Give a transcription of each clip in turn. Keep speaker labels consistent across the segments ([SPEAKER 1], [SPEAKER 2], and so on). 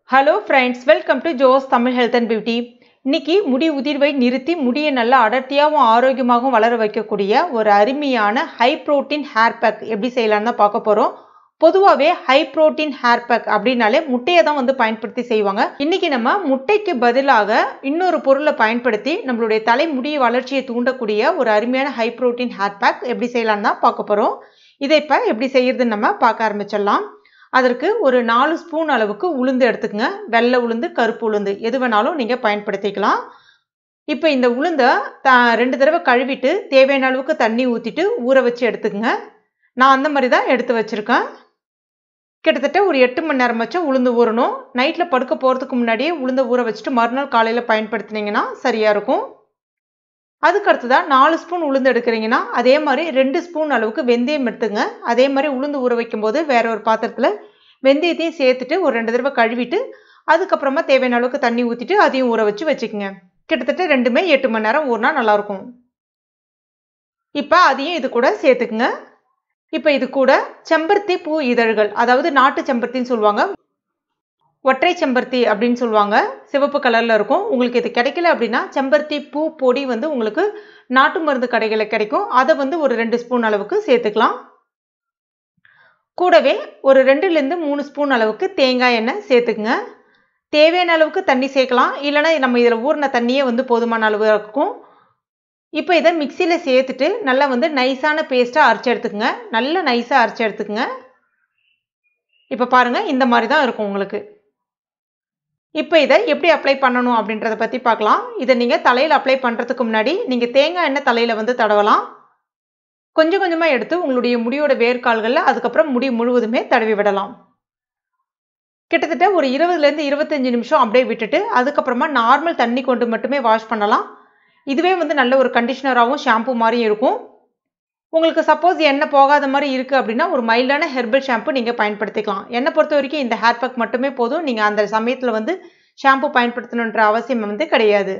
[SPEAKER 1] hello friends welcome to ஜோஸ் Tamil health and beauty இன்னைக்கு முடி உதிர்வை நிறுத்தி முடியை நல்லா அடர்த்தியாகவும் ஆரோக்கியமாகவும் வளர வைக்கக்கூடிய ஒரு அருமையான ஹை புரோட்டீன் ஹேர் பேக் எப்படி செய்யலாம்னு தான் பார்க்க போகிறோம் பொதுவாகவே ஹை புரோட்டீன் ஹேர் பேக் அப்படின்னாலே முட்டையை தான் வந்து பயன்படுத்தி செய்வாங்க இன்னைக்கு நம்ம முட்டைக்கு பதிலாக இன்னொரு பொருளை பயன்படுத்தி நம்மளுடைய தலைமுடி வளர்ச்சியை தூண்டக்கூடிய ஒரு அருமையான ஹை புரோட்டீன் ஹேர் பேக் எப்படி செய்யலாம்னு தான் பார்க்க போகிறோம் இதை இப்போ எப்படி செய்யறதுன்னு நம்ம பார்க்க ஆரம்பிச்சிடலாம் அதற்கு ஒரு நாலு ஸ்பூன் அளவுக்கு உளுந்து எடுத்துக்கங்க வெள்ளை உளுந்து கருப்பு உளுந்து எது வேணாலும் நீங்கள் பயன்படுத்திக்கலாம் இப்போ இந்த உளுந்தை த ரெண்டு தடவை கழுவிட்டு தேவையான அளவுக்கு தண்ணி ஊற்றிட்டு ஊற வச்சு எடுத்துக்கங்க நான் அந்த மாதிரி தான் எடுத்து வச்சுருக்கேன் கிட்டத்தட்ட ஒரு எட்டு மணி நேரம் வச்சு உளுந்து ஊறணும் நைட்டில் படுக்க போகிறதுக்கு முன்னாடியே உளுந்த ஊற வச்சுட்டு மறுநாள் காலையில் பயன்படுத்தினீங்கன்னா சரியாக இருக்கும் அதுக்கு அடுத்ததாக நாலு ஸ்பூன் உளுந்து எடுக்கிறீங்கன்னா அதே மாதிரி ரெண்டு ஸ்பூன் அளவுக்கு வெந்தயம் எடுத்துங்க அதே மாதிரி உளுந்து ஊற வைக்கும்போது வேற ஒரு பாத்திரத்தில் வெந்தயத்தையும் சேர்த்துட்டு ஒரு ரெண்டு தடவை கழுவிட்டு அதுக்கப்புறமா தேவையான அளவுக்கு தண்ணி ஊற்றிட்டு அதையும் ஊற வச்சு வச்சுக்கோங்க கிட்டத்தட்ட ரெண்டுமே எட்டு மணி நேரம் ஊறினா நல்லாயிருக்கும் இப்போ அதையும் இது கூட சேர்த்துக்குங்க இப்போ இது கூட செம்பருத்தி பூ இதழ்கள் அதாவது நாட்டு செம்பருத்தின்னு சொல்லுவாங்க ஒற்றை செம்பருத்தி அப்படின்னு சொல்லுவாங்க சிவப்பு கலரில் இருக்கும் உங்களுக்கு இது கிடைக்கல அப்படின்னா செம்பருத்தி பூ பொடி வந்து உங்களுக்கு நாட்டு மருந்து கடைகளில் கிடைக்கும் அதை வந்து ஒரு ரெண்டு ஸ்பூன் அளவுக்கு சேர்த்துக்கலாம் கூடவே ஒரு ரெண்டுலேருந்து மூணு ஸ்பூன் அளவுக்கு தேங்காய் எண்ணெய் சேர்த்துக்குங்க தேவையான அளவுக்கு தண்ணி சேர்க்கலாம் இல்லைனா நம்ம இதில் ஊறின தண்ணியே வந்து போதுமான அளவு இருக்கும் இப்போ இதை மிக்சியில் சேர்த்துட்டு நல்லா வந்து நைஸான பேஸ்ட்டாக அரைச்சி எடுத்துக்கங்க நல்லா நைஸாக அரைச்சி எடுத்துக்கங்க இப்போ பாருங்கள் இந்த மாதிரி தான் இருக்கும் உங்களுக்கு இப்போ இதை எப்படி அப்ளை பண்ணணும் அப்படின்றத பற்றி பார்க்கலாம் இதை நீங்கள் தலையில் அப்ளை பண்ணுறதுக்கு முன்னாடி நீங்கள் தேங்காய் எண்ணெய் தலையில் வந்து தடவலாம் கொஞ்சம் கொஞ்சமாக எடுத்து உங்களுடைய முடியோட வேர்க்கால்களில் அதுக்கப்புறம் முடி முழுவதுமே தடவி விடலாம் கிட்டத்தட்ட ஒரு இருபதுலேருந்து இருபத்தஞ்சி நிமிஷம் அப்படியே விட்டுட்டு அதுக்கப்புறமா நார்மல் தண்ணி கொண்டு மட்டுமே வாஷ் பண்ணலாம் இதுவே வந்து நல்ல ஒரு கண்டிஷனராகவும் ஷாம்பு மாதிரியும் இருக்கும் உங்களுக்கு சப்போஸ் எண்ணெய் போகாத மாதிரி இருக்குது அப்படின்னா ஒரு மைல்டான ஹெர்பல் ஷாம்பு நீங்கள் பயன்படுத்திக்கலாம் என்னை பொறுத்த வரைக்கும் இந்த ஹேர் பேக் மட்டுமே போதும் நீங்கள் அந்த சமயத்தில் வந்து ஷாம்பு பயன்படுத்தணுன்ற அவசியம் வந்து கிடையாது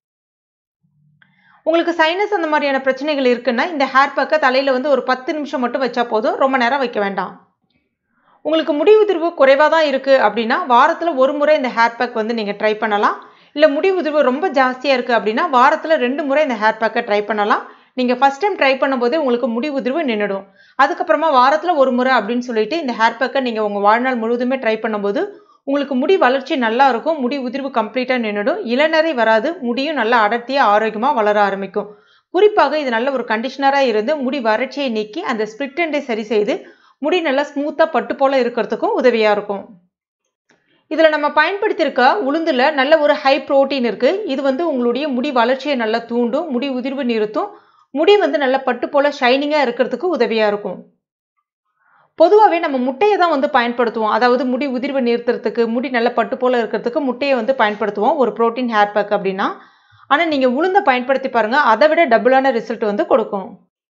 [SPEAKER 1] உங்களுக்கு சைனஸ் அந்த மாதிரியான பிரச்சனைகள் இருக்குன்னா இந்த ஹேர் பேக்கை தலையில் வந்து ஒரு பத்து நிமிஷம் மட்டும் வச்சா போதும் ரொம்ப நேரம் வைக்க வேண்டாம் உங்களுக்கு முடி உதிர்வு குறைவாக தான் இருக்குது அப்படின்னா வாரத்தில் ஒரு முறை இந்த ஹேர் பேக் வந்து நீங்கள் ட்ரை பண்ணலாம் இல்லை முடி உதிர்வு ரொம்ப ஜாஸ்தியாக இருக்குது அப்படின்னா வாரத்தில் ரெண்டு முறை இந்த ஹேர் பேக்கை ட்ரை பண்ணலாம் நீங்கள் ஃபஸ்ட் டைம் ட்ரை பண்ணும்போதே உங்களுக்கு முடி உதிர்வு நின்றுடும் அதுக்கப்புறமா வாரத்தில் ஒரு முறை அப்படின்னு சொல்லிட்டு இந்த ஹேர் பேக்கை நீங்கள் உங்கள் வாழ்நாள் முழுவதுமே ட்ரை பண்ணும்போது உங்களுக்கு முடி வளர்ச்சி நல்லா இருக்கும் முடி உதிர்வு கம்ப்ளீட்டாக நின்றுடும் இளநரை வராது முடியும் நல்லா அடர்த்தியாக ஆரோக்கியமாக வளர ஆரம்பிக்கும் குறிப்பாக இது நல்ல ஒரு கண்டிஷனராக இருந்து முடி வறட்சியை நீக்கி அந்த ஸ்பிளிட் எண்டை சரி செய்து முடி நல்லா ஸ்மூத்தாக பட்டு போல் இருக்கிறதுக்கும் உதவியாக இருக்கும் இதில் நம்ம பயன்படுத்தியிருக்க உளுந்தில் நல்ல ஒரு ஹை ப்ரோட்டீன் இருக்குது இது வந்து உங்களுடைய முடி வளர்ச்சியை நல்லா தூண்டும் முடி உதிர்வு நிறுத்தும் முடி வந்து நல்ல பட்டு போல் ஷைனிங்காக இருக்கிறதுக்கு உதவியாக இருக்கும் பொதுவாகவே நம்ம முட்டையை தான் வந்து பயன்படுத்துவோம் அதாவது முடி உதிர்வை நிறுத்துறதுக்கு முடி நல்ல பட்டு போல் இருக்கிறதுக்கு முட்டையை வந்து பயன்படுத்துவோம் ஒரு ப்ரோட்டீன் ஹேர் பேக் அப்படின்னா ஆனால் நீங்கள் உளுந்தை பயன்படுத்தி பாருங்கள் அதை விட டபுளான ரிசல்ட் வந்து கொடுக்கும்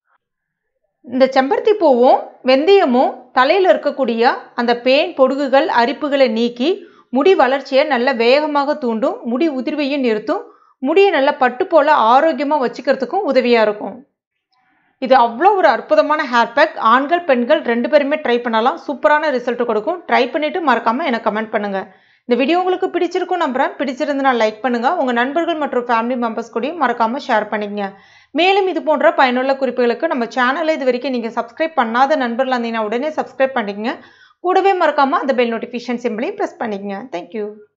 [SPEAKER 1] இந்த செம்பருத்தி பூவும் வெந்தயமும் தலையில் இருக்கக்கூடிய அந்த பேன் பொடுகுகள் அரிப்புகளை நீக்கி முடி வளர்ச்சியை நல்ல வேகமாக தூண்டும் முடி உதிர்வையும் நிறுத்தும் முடியை நல்லா பட்டு போல் ஆரோக்கியமாக வச்சுக்கிறதுக்கும் உதவியாக இருக்கும் இது அவ்வளோ ஒரு அற்புதமான ஹேர் பேக் ஆண்கள் பெண்கள் ரெண்டு பேருமே ட்ரை பண்ணலாம் சூப்பரான ரிசல்ட் கொடுக்கும் ட்ரை பண்ணிவிட்டு மறக்காமல் எனக்கு கமெண்ட் பண்ணுங்கள் இந்த வீடியோ உங்களுக்கு பிடிச்சிருக்கும் நம்புறேன் பிடிச்சிருந்தனா லைக் பண்ணுங்கள் உங்கள் நண்பர்கள் மற்றும் ஃபேமிலி மெம்பர்ஸ் கூடயும் மறக்காமல் ஷேர் பண்ணிக்கங்க மேலும் இது போன்ற பயனுள்ள குறிப்புகளுக்கு நம்ம சேனலை இது வரைக்கும் நீங்கள் சப்ஸ்கிரைப் பண்ணாத நண்பர்கள் இருந்தீங்கன்னா உடனே சப்ஸ்கிரைப் பண்ணிக்கங்க கூடவே மறக்காமல் அந்த பெல் நோட்டிஃபிகேஷன் சிம்பிளையும் ப்ரெஸ் பண்ணிக்கங்க தேங்க்யூ